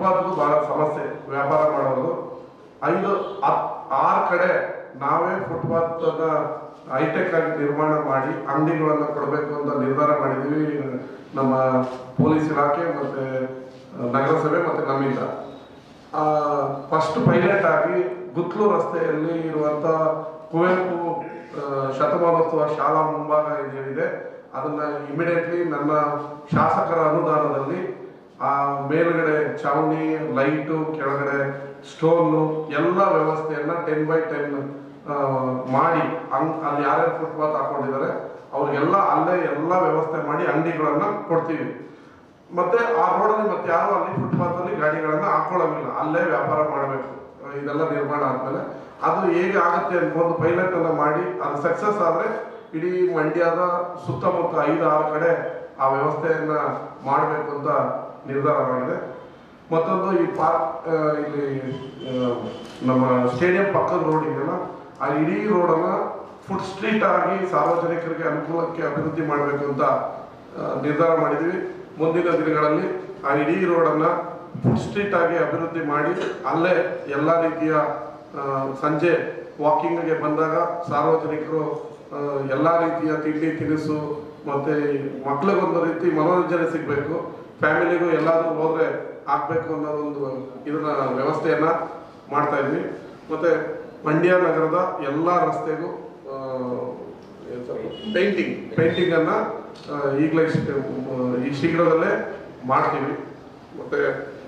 ಫುಟ್ಪಾತ್ಗೂ ಬಹಳ ಸಮಸ್ಯೆ ವ್ಯಾಪಾರ ಮಾಡೋದು ಐದು ಹತ್- ಆರು ಕಡೆ ನಾವೇ ಫುಟ್ಪಾತ್ ಹೈಟೆಕ್ ಆಗಿ ನಿರ್ಮಾಣ ಮಾಡಿ ಅಂಗಡಿಗಳನ್ನ ಕೊಡಬೇಕು ಅಂತ ನಿರ್ಧಾರ ಮಾಡಿದ್ವಿ ನಮ್ಮ ಪೊಲೀಸ್ ಇಲಾಖೆ ಮತ್ತೆ ಆ, ನಗರಸಭೆ ಮತ್ತೆ ನಮ್ಮಿಂದ ಫಸ್ಟ್ ಪೈಲಟ್ ಆಗಿ ಗುತ್ಲು ರಸ್ತೆಯಲ್ಲಿ ಇರುವಂತ ಕುವೆಂಪು ಆ, ಶತಮಾನೋತ್ಸವ ಶಾಲಾ ಮುಂಭಾಗ ಏನಿದೆ ಅದನ್ನ ಇಮಿಡಿಯೇಟ್ಲಿ ನನ್ನ ಶಾಸಕರ ಅನುದಾನದಲ್ಲಿ ಆ ಮೇಲ್ಗಡೆ ಚಾವಣಿ ಲೈಟು ಕೆಳಗಡೆ ಸ್ಟೋನು ಎಲ್ಲ ವ್ಯವಸ್ಥೆಯನ್ನ ಟೆನ್ ಬೈ ಟೆನ್ ಮಾಡಿ ಹಂಗ್ ಅಲ್ಲಿ ಯಾರ್ಯಾರು ಫುಟ್ಪಾತ್ ಹಾಕೊಂಡಿದ್ದಾರೆ ಅವ್ರಿಗೆಲ್ಲ ಅಲ್ಲೇ ಎಲ್ಲ ವ್ಯವಸ್ಥೆ ಮಾಡಿ ಅಂಗಡಿಗಳನ್ನ ಕೊಡ್ತೀವಿ ಮತ್ತೆ ಆ ರೋಡಲ್ಲಿ ಮತ್ತೆ ಯಾರು ಅಲ್ಲಿ ಫುಟ್ಪಾತ್ ಅಲ್ಲಿ ಗಾಡಿಗಳನ್ನ ಹಾಕೊಳ್ಳೋಂಗಿಲ್ಲ ಅಲ್ಲೇ ವ್ಯಾಪಾರ ಮಾಡಬೇಕು ಇದೆಲ್ಲ ನಿರ್ಮಾಣ ಆದ್ಮೇಲೆ ಅದು ಹೇಗೆ ಆಗುತ್ತೆ ಅಂತ ಒಂದು ಪೈಲಟ್ ಅನ್ನ ಮಾಡಿ ಅದು ಸಕ್ಸಸ್ ಆದ್ರೆ ಇಡೀ ಮಂಡ್ಯದ ಸುತ್ತಮುತ್ತ ಐದು ಆರು ಕಡೆ ಆ ವ್ಯವಸ್ಥೆಯನ್ನ ಮಾಡಬೇಕು ಅಂತ ನಿರ್ಧಾರ ಮಾಡಿದೆ ಮತ್ತೊಂದು ಈ ಪಾರ್ಕ್ ಇಲ್ಲಿ ಆ, ನಮ್ಮ ಸ್ಟೇಡಿಯಂ ಪಕ್ಕದ ರೋಡ್ ಇದೆಯಲ್ಲ ಆ ಇಡೀ ರೋಡನ್ನ ಫುಡ್ ಸ್ಟ್ರೀಟ್ ಆಗಿ ಸಾರ್ವಜನಿಕರಿಗೆ ಅನುಕೂಲಕ್ಕೆ ಅಭಿವೃದ್ಧಿ ಮಾಡಬೇಕು ಅಂತ ಆ, ನಿರ್ಧಾರ ಮಾಡಿದ್ವಿ ಮುಂದಿನ ದಿನಗಳಲ್ಲಿ ಆ ಇಡೀ ರೋಡನ್ನ ಫುಡ್ ಸ್ಟ್ರೀಟ್ ಆಗಿ ಅಭಿವೃದ್ಧಿ ಮಾಡಿ ಅಲ್ಲೇ ಎಲ್ಲ ರೀತಿಯ ಆ, ಸಂಜೆ ವಾಕಿಂಗ್ಗೆ ಬಂದಾಗ ಸಾರ್ವಜನಿಕರು ಆ, ಎಲ್ಲ ರೀತಿಯ ತಿಂಡಿ ತಿನಿಸು ಮತ್ತೆ ಮಕ್ಳಿಗೊಂದು ರೀತಿ ಮನೋರಂಜನೆ ಸಿಗಬೇಕು ಫ್ಯಾಮಿಲಿಗೂ ಎಲ್ಲಾದ್ರೂ ಹೋದ್ರೆ ಆಗ್ಬೇಕು ಅನ್ನೋದೊಂದು ಇದನ್ನ ವ್ಯವಸ್ಥೆಯನ್ನ ಮಾಡ್ತಾ ಇದ್ವಿ ಮತ್ತೆ ಮಂಡ್ಯ ನಗರದ ಎಲ್ಲ ರಸ್ತೆಗೂ ಪೇಂಟಿಂಗ್ ಪೇಂಟಿಂಗ್ ಅನ್ನ ಆ, ಈಗಲೇ ಇಷ್ಟ- ಈ ಶೀಘ್ರದಲ್ಲೇ ಮಾಡ್ತೀವಿ ಮತ್ತೆ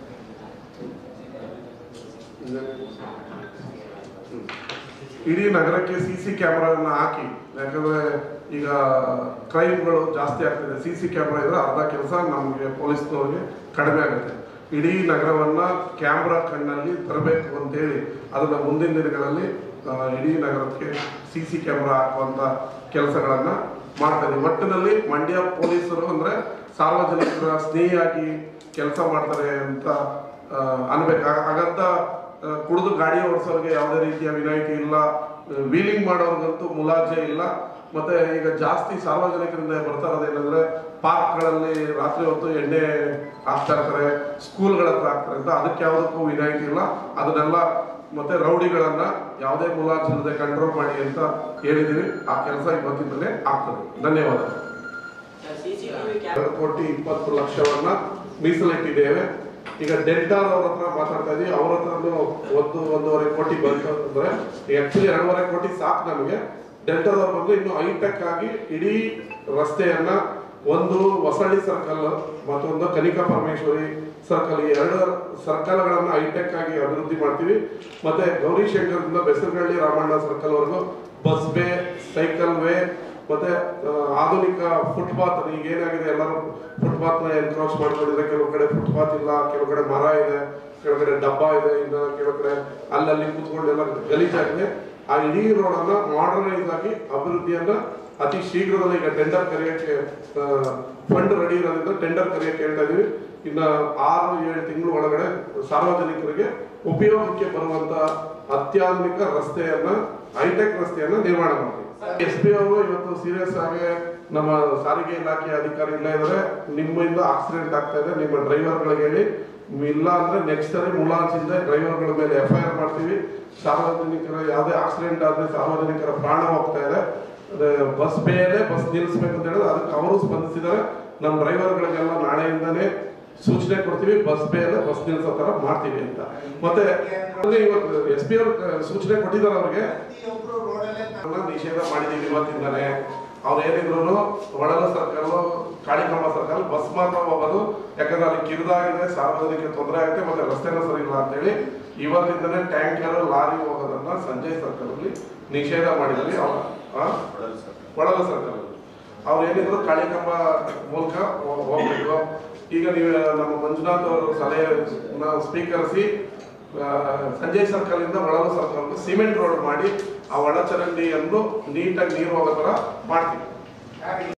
ಹ್ಮ್. ಇಡೀ ನಗರಕ್ಕೆ ಸಿ ಸಿ ಕ್ಯಾಮ್ರಾನ ಹಾಕಿ ಯಾಕಂದ್ರೆ ಈಗ ಕ್ರೈಮ್ಗಳು ಜಾಸ್ತಿ ಆಗ್ತಿದೆ ಸಿ ಸಿ ಕ್ಯಾಮ್ರಾ ಇದ್ರೆ ಅರ್ಧ ಕೆಲಸ ನಮಗೆ ಪೊಲೀಸ್ನವ್ರಿಗೆ ಕಡಿಮೆ ಆಗುತ್ತೆ ಇಡೀ ನಗರವನ್ನ ಕ್ಯಾಮ್ರಾ ಕಣ್ಣಲ್ಲಿ ತರಬೇಕು ಅಂತೇಳಿ ಅದನ್ನ ಮುಂದಿನ ದಿನಗಳಲ್ಲಿ ಆ, ಇಡೀ ನಗರಕ್ಕೆ ಸಿ ಸಿ ಕ್ಯಾಮ್ರಾ ಹಾಕುವಂತ ಕೆಲಸಗಳನ್ನ ಮಾಡ್ತಾ ಇದ್ದೀವಿ ಒಟ್ಟಿನಲ್ಲಿ ಮಂಡ್ಯ ಪೊಲೀಸರು ಅಂದ್ರೆ ಸಾರ್ವಜನಿಕರ ಸ್ನೇಹಿಯಾಗಿ ಕೆಲಸ ಮಾಡ್ತಾರೆ ಅಂತ ಆ, ಅನ್ಬೇಕು ಹಾಗ- ಹಾಗಂತ ಆ, ಕುಡಿದು ಗಾಡಿ ಓಡಿಸೋರಿಗೆ ಯಾವುದೇ ರೀತಿಯ ವಿನಾಯಿತಿ ಇಲ್ಲ ವೀಲಿಂಗ್ ಮಾಡೋರ್ಗಂತೂ ಮುಲಾಜೆ ಇಲ್ಲ ಮತ್ತೆ ಈಗ ಜಾಸ್ತಿ ಸಾರ್ವಜನಿಕರಿಂದ ಬರ್ತಾ ಇರೋದೇನಂದ್ರೆ ಪಾರ್ಕ್ಗಳಲ್ಲಿ ರಾತ್ರಿ ಹೊತ್ತು ಎಣ್ಣೆ ಹಾಕ್ತಾ ಇರ್ತಾರೆ ಸ್ಕೂಲ್ಗಳ ಹತ್ರ ಹಾಕ್ತಾರೆ ಅಂತ ಅದಕ್ಕೆ ಯಾವುದಕ್ಕೂ ವಿನಾಯಿತಿ ಇಲ್ಲ ಅದನ್ನೆಲ್ಲ ಮತ್ತೆ ರೌಡಿಗಳನ್ನ ಯಾವುದೇ ಮುಲಾಜ್ ಇಲ್ಲದೆ ಕಂಟ್ರೋಲ್ ಮಾಡಿ ಅಂತ ಹೇಳಿದೀವಿ ಆ ಕೆಲಸ ಇವತ್ತಿಂದಲೇ ಆಗ್ತದೆ ಧನ್ಯವಾದ ಸಿಸಿಟಿವಿ ಎರಡು ಕೋಟಿ ಇಪ್ಪತ್ತು ಲಕ್ಷವನ್ನ ಮೀಸಲಿಟ್ಟಿದ್ದೇವೆ ಈಗ ಡೆಲ್ಟಾರ್ ಅವ್ರ ಹತ್ರ ಮಾತಾಡ್ತಾ ಇದೀವಿ ಅವ್ರ ಹತ್ರನು ಒಂದು ಒಂದೂವರೆ ಕೋಟಿ ಬಂತು ಅಂದ್ರೆ ಆಕ್ಚುಲಿ ಎರಡೂವರೆ ಕೋಟಿ ಸಾಕು ನಮಗೆ ಡೆಲ್ಟಾರ್ ಅವ್ರು ಬಂದು ಇನ್ನು ಹೈಟೆಕ್ ಆಗಿ ಇಡೀ ರಸ್ತೆಯನ್ನ ಒಂದು ಹೊಸಳ್ಳಿ ಸರ್ಕಲ್ ಮತ್ತೊಂದು ಕನಿಕಾ ಪರಮೇಶ್ವರಿ ಸರ್ಕಲ್ ಈ ಎರಡು ಸರ್ಕಲ್ಗಳನ್ನ ಹೈಟೆಕ್ ಆಗಿ ಅಭಿವೃದ್ಧಿ ಮಾಡ್ತೀವಿ ಮತ್ತೆ ಗೌರಿ ಶಂಕರದಿಂದ ಬೆಸರಗಳ್ಳಿ ರಾಮಣ್ಣ ಸರ್ಕಲ್ ವರೆಗೂ ಬಸ್ ವೇ ಸೈಕಲ್ ವೇ ಮತ್ತೆ ಆ, ಆಧುನಿಕ ಫುಟ್ಪಾತ್ ಈಗ ಏನಾಗಿದೆ ಎಲ್ಲರೂ ಫುಟ್ಪಾತ್ ನ ಎನ್ಕ್ರೋಚ್ ಮಾಡ್ಕೊಂಡಿದ್ರೆ ಕೆಲವು ಕಡೆ ಫುಟ್ಪಾತ್ ಇಲ್ಲ ಕೆಲವು ಕಡೆ ಮರ ಇದೆ ಕೆಲವು ಕಡೆ ಡಬ್ಬ ಇದೆ ಇನ್ನು ಕೆಲವು ಕಡೆ ಅಲ್ಲಲ್ಲಿ ಕೂತ್ಕೊಂಡೆಲ್ಲ ಗಲೀಜಾಗಿದೆ ಆ ಇಡೀ ರೋಡ್ ಅನ್ನ ಮಾಡರ್ನೈಸ್ ಆಗಿ ಅಭಿವೃದ್ಧಿಯನ್ನ ಅತಿ ಶೀಘ್ರದಲ್ಲಿ ಈಗ ಟೆಂಡರ್ ಕರೆಯಕ್ಕೆ ಫಂಡ್ ರೆಡಿ ಇರೋದ್ರಿಂದ ಟೆಂಡರ್ ಕರೆಯಕ್ಕೆ ಹೇಳ್ತಾ ಇದೀವಿ ಇನ್ನ ಆರು ಏಳು ತಿಂಗಳು ಒಳಗಡೆ ಸಾರ್ವಜನಿಕರಿಗೆ ಉಪಯೋಗಕ್ಕೆ ಬರುವಂತ ಅತ್ಯಾಧುನಿಕ ರಸ್ತೆಯನ್ನ ಹೈಟೆಕ್ ರಸ್ತೆಯನ್ನ ನಿರ್ಮಾಣ ಮಾಡ್ತೀವಿ ಎಸ್ ಪಿ ಅವರು ಇವತ್ತು ಸೀರಿಯಸ್ ಆಗಿ ನಮ್ಮ ಸಾರಿಗೆ ಇಲಾಖೆ ಅಧಿಕಾರಿ ಇಲ್ಲ ಇದ್ರೆ ನಿಮ್ಮಿಂದ ಆಕ್ಸಿಡೆಂಟ್ ಆಗ್ತಾ ಇದೆ ನಿಮ್ಮ ಡ್ರೈವರ್ಗಳಿಗೆ ಹೇಳಿ ಇಲ್ಲ ಅಂದ್ರೆ ನೆಕ್ಸ್ಟ್ ಸರಿ ಮುಲಾಜಿಂದ ಡ್ರೈವರ್ಗಳ ಮೇಲೆ ಎಫ್ ಐ ಆರ್ ಮಾಡ್ತೀವಿ ಸಾರ್ವಜನಿಕರ ಯಾವುದೇ ಆಕ್ಸಿಡೆಂಟ್ ಆದ್ರೆ ಸಾರ್ವಜನಿಕರ ಪ್ರಾಣ ಹೋಗ್ತಾ ಇದೆ ಬಸ್ ಬೇರೆ ಬಸ್ ನಿಲ್ಲಿಸ್ಬೇಕು ಅಂತ ಹೇಳಿದ್ರೆ ಅದಕ್ಕೆ ಅವರು ಸ್ಪಂದಿಸಿದ್ದಾರೆ ನಮ್ಮ ಡ್ರೈವರ್ಗಳಿಗೆಲ್ಲ ನಾಳೆಯಿಂದನೇ ಸೂಚನೆ ಕೊಡ್ತೀವಿ ಬಸ್ ಬೇರೆ ಬಸ್ ನಿಲ್ಲಿಸೋ ತರ ಮಾಡ್ತೀವಿ ಅಂತ ಮತ್ತೆ ಅಲ್ಲಿ ಇವತ್ತು ಎಸ್ ಪಿ ಅವರು ಸೂಚನೆ ಕೊಟ್ಟಿದ್ದಾರೆ ಅವ್ರಿಗೆ ಪ್ರತಿಯೊಬ್ರು ರೋಡಲ್ಲೇ ಅದನ್ನ ನಿಷೇಧ ಮಾಡಿದೀವಿ ಇವತ್ತಿಂದಾನೆ ಅವ್ರು ಏನಿದ್ರು ಒಳಲ ಸರ್ಕಲ್ ಕಾಳಿಕಮ್ಮ ಸರ್ಕಲ್ ಬಸ್ ಮಾತ್ರ ಹೋಗೋದು ಯಾಕಂದ್ರೆ ಅಲ್ಲಿ ಕಿರಿದಾಗಿದೆ ಸಾರ್ವಜನಿಕ ತೊಂದರೆ ಆಗುತ್ತೆ ಮತ್ತೆ ರಸ್ತೆನೂ ಸರಿ ಇಲ್ಲ ಅಂತೇಳಿ ಇವತ್ತಿಂದನೇ ಟ್ಯಾಂಕರ್ ಲಾರಿ ಹೋಗೋದನ್ನ ಸಂಜಯ್ ಸರ್ಕಲ್ ಅಲ್ಲಿ ನಿಷೇಧ ಮಾಡಿದ್ವಿ ಅವ್ರ ಆ? ಒಳಲ ಸರ್ಕಲ್ ಅಲ್ಲಿ ಅವ್ರು ಏನಿದ್ರು ಕಾಳಿಕಮ್ಮ ಮೂಲಕ ಹೋ- ಹೋಗ್ಬೇಕು ಈಗ ನೀವು ನಮ್ಮ ಮಂಜುನಾಥ್ ಅವರು ಸಲಹೆ ಸ್ವೀಕರಿಸಿ ಆ, ಸಂಜಯ್ ಸರ್ಕಲ್ ಇಂದ ಒಳಲು ಸರ್ಕಲ್ ಸಿಮೆಂಟ್ ರೋಡ್ ಮಾಡಿ ಆ ಒಳಚರಂಡಿಯನ್ನು ನೀಟಾಗಿ ನೀರು ಹೋಗೋ ತರ ಮಾಡ್ತೀವಿ